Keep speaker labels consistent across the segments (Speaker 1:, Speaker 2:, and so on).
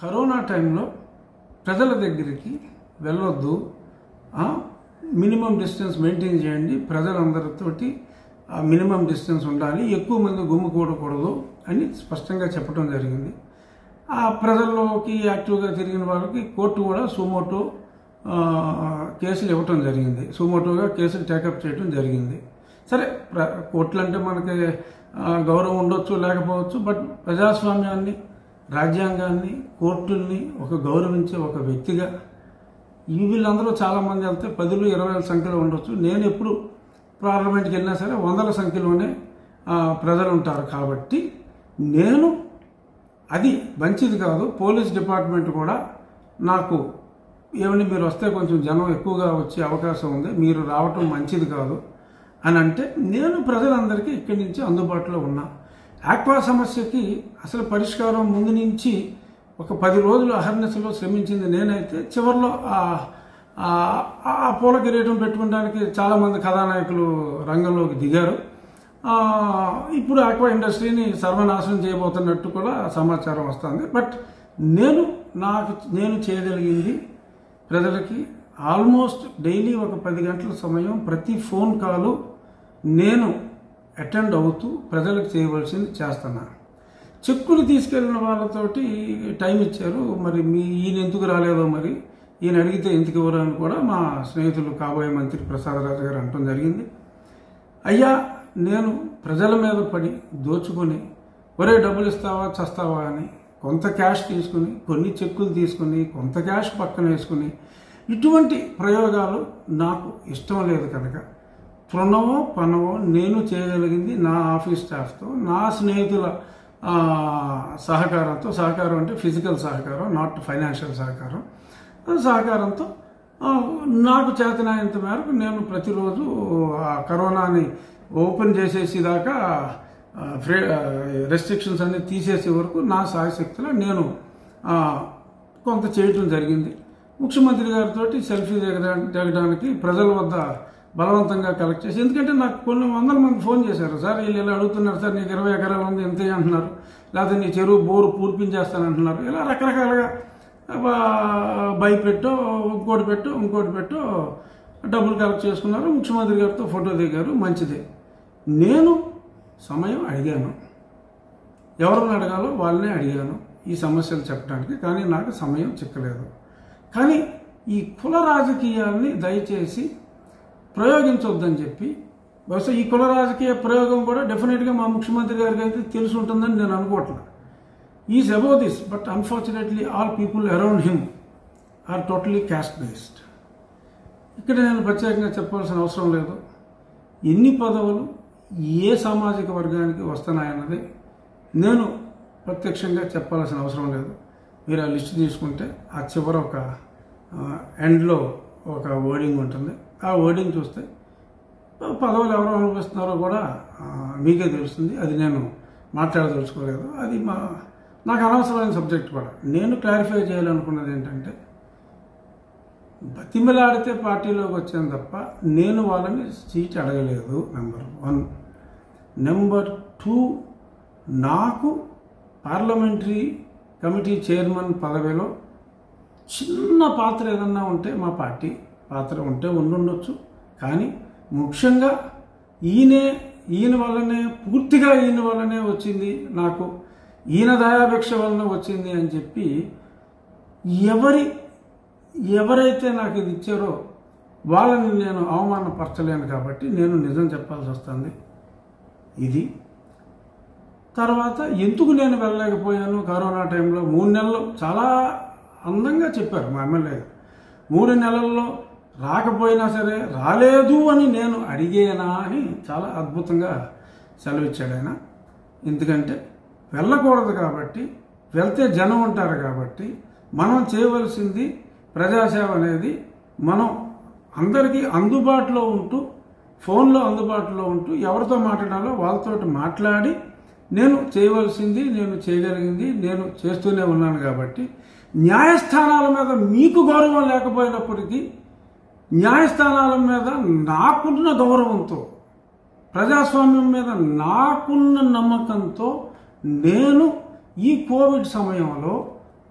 Speaker 1: Corona టైంలో ప్రజల దగ్గరికి వెళ్ళొద్దు ఆ, మినిమం డిస్టెన్స్ మెయింటైన్ చేయండి ప్రజలందరితోటి ఆ మినిమం డిస్టెన్స్ ఉండాలి ఎక్కువ మంది గుమ్ముకూడకూడదు అని స్పష్టంగా చెప్పడం జరిగింది ఆ ప్రజల్లోకి యాక్టివ్గా తిరిగిన వాళ్ళకి కోర్టు కూడా సుమోటో ఆ, కేసులు ఇవ్వటం జరిగింది సుమోటోగా కేసులు టేకప్ చేయడం జరిగింది సరే ప్ర కోర్టులు అంటే మనకి ఆ, గౌరవం ఉండొచ్చు లేకపోవచ్చు బట్ ప్రజాస్వామ్యాన్ని రాజ్యాంగాన్ని కోర్టుల్ని ఒక గౌరవించే ఒక వ్యక్తిగా ఈ వీళ్ళందరూ చాలామంది వెళ్తే పదులు ఇరవై వేల సంఖ్యలో ఉండొచ్చు నేను ఎప్పుడు పార్లమెంట్కి వెళ్ళినా సరే వందల సంఖ్యలోనే ఆ, ప్రజలు ఉంటారు కాబట్టి నేను అది మంచిది కాదు పోలీస్ డిపార్ట్మెంట్ కూడా నాకు ఏమండి మీరు వస్తే కొంచెం జనం ఎక్కువగా వచ్చే అవకాశం ఉంది మీరు రావటం మంచిది కాదు అని అంటే నేను ప్రజలందరికీ ఇక్కడి నుంచి అందుబాటులో ఉన్నా ఆక్వా సమస్యకి అసలు పరిష్కారం ముందు నుంచి ఒక పది రోజులు అహర్నిశలో శ్రమించింది నేనైతే చివరిలో ఆ- ఆ- ఆ పూల కిరీటం పెట్టుకోవడానికి చాలామంది కథానాయకులు రంగంలోకి దిగారు ఆ, ఇప్పుడు ఆక్వా ఇండస్ట్రీని సర్వనాశనం చేయబోతున్నట్టు కూడా సమాచారం వస్తుంది బట్ నేను నాకు నేను చేయగలిగింది ప్రజలకి ఆల్మోస్ట్ డైలీ ఒక పది గంటల సమయం ప్రతి ఫోన్ కాలు నేను అటెండ్ అవుతూ ప్రజలకు చేయవలసింది చేస్తున్నాను చెక్కులు తీసుకెళ్ళిన వాళ్ళతోటి టైం ఇచ్చారు మరి మీ ఈయన ఎందుకు రాలేదో మరి ఈయన అడిగితే ఎందుకు ఇవ్వరు అని కూడా మా స్నేహితులు కాబోయే మంత్రి ప్రసాదరాజు గారు అనటం జరిగింది అయ్యా నేను ప్రజల మీద పడి దోచుకొని ఒరే డబ్బులు ఇస్తావా చస్తావా అని కొంత క్యాష్ తీసుకుని కొన్ని చెక్కులు తీసుకుని కొంత క్యాష్ పక్కన వేసుకుని ఇటువంటి ప్రయోగాలు నాకు ఇష్టం లేదు కనుక తృణమో పనమో నేను చేయగలిగింది నా ఆఫీస్ స్టాఫ్తో నా స్నేహితుల ఆ, సహకారంతో సహకారం అంటే ఫిజికల్ సహకారం నాట్ ఫైనాన్షియల్ సహకారం ఆ సహకారంతో ఆ, నాకు చేతనైనంత మేరకు నేను ప్రతిరోజు ఆ కరోనాని ఓపెన్ చేసేసి దాకా ఫ్రీ రెస్ట్రిక్షన్స్ అన్ని తీసేసే వరకు నా సాయశక్తిలో నేను ఆ, కొంత చేయటం జరిగింది ముఖ్యమంత్రి గారితో సెల్ఫీ దిగడా దిగడానికి ప్రజల వద్ద బలవంతంగా కలెక్ట్ చేసి ఎందుకంటే నాకు కొన్ని వందల మంది ఫోన్ చేశారు సార్ వీళ్ళు ఇలా అడుగుతున్నారు సార్ నీకు ఇరవై ఎకరాలు ఉంది ఎంత అంటున్నారు లేకపోతే నీ చెరువు బోరు పూర్పించేస్తానంటున్నారు ఇలా రకరకాలుగా ఆ, భయపెట్టో ఇంకోటి పెట్టో ఇంకోటి పెట్టో డబ్బులు కలెక్ట్ చేసుకున్నారు ముఖ్యమంత్రి గారితో ఫోటో దిగారు మంచిదే నేను సమయం అడిగాను ఎవరిని అడగాలో వాళ్ళనే అడిగాను ఈ సమస్యలు చెప్పడానికి కానీ నాకు సమయం చిక్కలేదు కానీ ఈ కుల రాజకీయాల్ని దయచేసి ప్రయోగించొద్దని చెప్పి బహుశా ఈ కుల రాజకీయ ప్రయోగం కూడా డెఫినెట్గా మా ముఖ్యమంత్రి గారికి అయితే తెలిసి ఉంటుందని నేను అనుకోవట్లేదు is above this but unfortunately all people around him are totally caste based ఇక్కడ నేను ప్రత్యేకంగా చెప్పాల్సిన అవసరం లేదు ఎన్ని పదవులు ఏ సామాజిక వర్గానికి వస్తున్నాయన్నది నేను ప్రత్యక్షంగా చెప్పాల్సిన అవసరం లేదు మీరు ఆ లిస్ట్ తీసుకుంటే ఆ చివర ఒక ఎండ్లో ఒక వర్డింగ్ ఉంటుంది ఆ వర్డింగ్ చూస్తే పదవులు ఎవరు అనుభవిస్తున్నారో కూడా ఆ, మీకే తెలుస్తుంది అది నేను మాట్లాడదలుచుకోలేదు అది మా నాకు అనవసరమైన సబ్జెక్ట్ కూడా నేను క్లారిఫై చేయాలనుకున్నది ఏంటంటే బతిమలాడితే పార్టీలోకి వచ్చాను తప్ప నేను వాళ్ళని సీట్ అడగలేదు నెంబర్ వన్ నెంబర్ టూ నాకు పార్లమెంటరీ కమిటీ చైర్మన్ పదవిలో చిన్న పాత్ర ఏదన్నా ఉంటే మా పార్టీ పాత్ర ఉంటే ఉండుండొచ్చు కానీ ముఖ్యంగా ఈయనే ఈయన వల్లనే పూర్తిగా ఈయన వల్లనే వచ్చింది నాకు ఈయన దయాభిక్ష వలన వచ్చింది అని చెప్పి ఎవరి ఎవరైతే నాకు ఇది ఇచ్చారో వాళ్ళని నేను అవమానపరచలేను కాబట్టి నేను నిజం చెప్పాల్సి వస్తుంది ఇది తర్వాత ఎందుకు నేను వెళ్ళలేకపోయాను కరోనా టైంలో మూడు నెలలు చాలా అందంగా చెప్పారు మా ఎమ్మెల్యే గారు. మూడు నెలల్లో రాకపోయినా సరే రాలేదు అని నేను అడిగేనా అని చాలా అద్భుతంగా సెలవిచ్చాడు ఆయన ఎందుకంటే వెళ్ళకూడదు కాబట్టి వెళ్తే జనం ఉంటారు కాబట్టి మనం చేయవలసింది ప్రజాసేవ అనేది మనం అందరికీ అందుబాటులో ఉంటూ ఫోన్లో అందుబాటులో ఉంటూ ఎవరితో మాట్లాడాలో వాళ్ళతో మాట్లాడి నేను చేయవలసింది నేను చేయగలిగింది నేను చేస్తూనే ఉన్నాను కాబట్టి న్యాయస్థానాల మీద మీకు గౌరవం లేకపోయినప్పటికీ న్యాయస్థానాల మీద నాకున్న గౌరవంతో ప్రజాస్వామ్యం మీద నాకున్న నమ్మకంతో నేను ఈ కోవిడ్ సమయంలో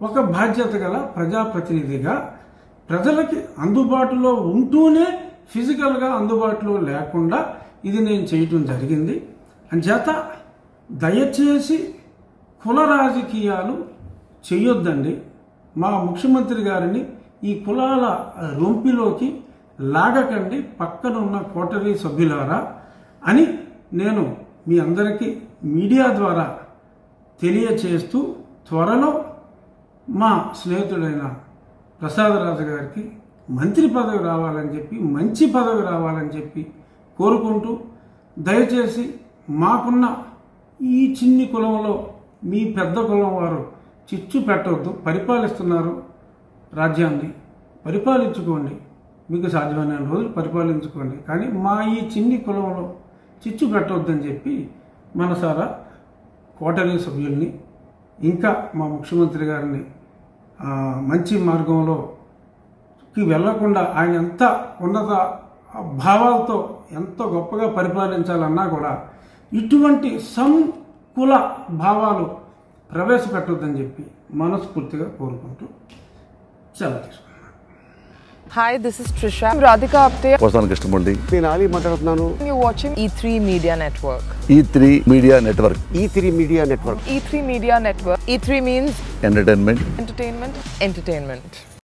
Speaker 1: ఒక బాధ్యత గల ప్రజాప్రతినిధిగా ప్రజలకి అందుబాటులో ఉంటూనే ఫిజికల్గా అందుబాటులో లేకుండా ఇది నేను చేయటం జరిగింది అంచేత దయచేసి కుల రాజకీయాలు చేయొద్దండి మా ముఖ్యమంత్రి గారిని ఈ కులాల రొంపిలోకి లాగకండి పక్కనున్న కోటరీ సభ్యులారా అని నేను మీ అందరికీ మీడియా ద్వారా తెలియచేస్తూ త్వరలో మా స్నేహితుడైన ప్రసాదరాజు గారికి మంత్రి పదవి రావాలని చెప్పి మంచి పదవి రావాలని చెప్పి కోరుకుంటూ దయచేసి మాకున్న ఈ చిన్ని కులంలో మీ పెద్ద కులం వారు చిచ్చు పెట్టవద్దు పరిపాలిస్తున్నారు రాజ్యాన్ని పరిపాలించుకోండి మీకు సాధ్యమైన రోజులు పరిపాలించుకోండి కానీ మా ఈ చిన్ని కులంలో చిచ్చు పెట్టవద్దని చెప్పి మనసారా కోటరీ సభ్యుల్ని ఇంకా మా ముఖ్యమంత్రి గారిని ఆ, మంచి మార్గంలోకి వెళ్లకుండా ఆయన ఎంత ఉన్నత భావాలతో ఎంత గొప్పగా పరిపాలించాలన్నా కూడా ఇటువంటి సంకుల భావాలు ప్రవేశపెట్టొద్దని చెప్పి మనస్ఫూర్తిగా కోరుకుంటూ సెలవు తీసుకున్నాను
Speaker 2: Hi, this is Trisha. I'm Radhika Apte.
Speaker 3: వస్తాను కృష్ణమూర్తి
Speaker 4: నేను ఆలీ మాట్లాడుతున్నాను
Speaker 2: You're watching E3 Media Network.
Speaker 3: E three Media Network
Speaker 4: E three Media Network
Speaker 2: E3 Media Network. E3 means
Speaker 3: entertainment
Speaker 2: entertainment, entertainment.